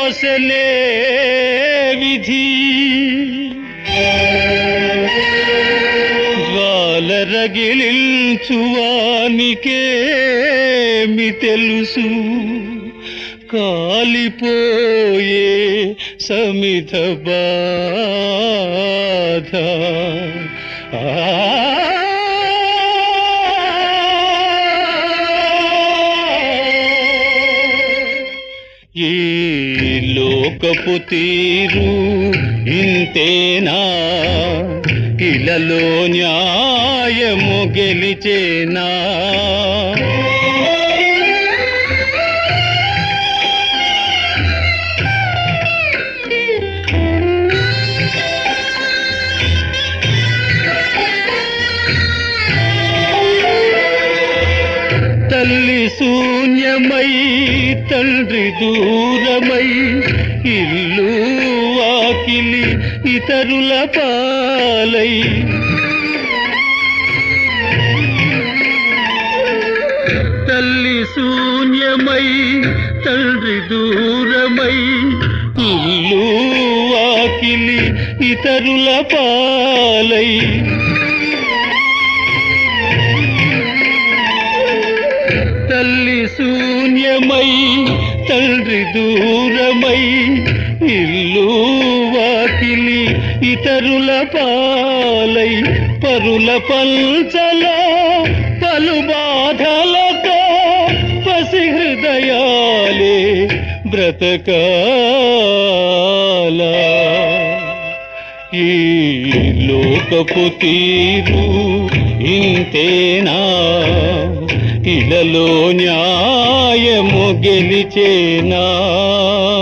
పోసలే విధి జ్వాల రగిలించువానికేమి తెలుసు కాలిపోయే సమిధ బాధ ఈ లోకపు తీరు ఇంతేనా ఇలలో న్యాయము గెలిచేనా తల్లి శూన్యమై తండ్రి దూరమై ఇల్లు వాకిలి ఇతరుల పాలై తల్లి శూన్యమై తండ్రి దూరమై ఇల్లు వాకిలి ఇతరుల పాలై తల్లి శూన్యమై తండ్రి దూరమై ఇల్లు వాకిలి ఇతరుల పాలై పరుల పంచల పలు బాధలతో పసి హృదయాలే బ్రతకాల ఈ లోకపు తీరు ఇంతేనా ఇలలో న్యాయము గెలిచేనా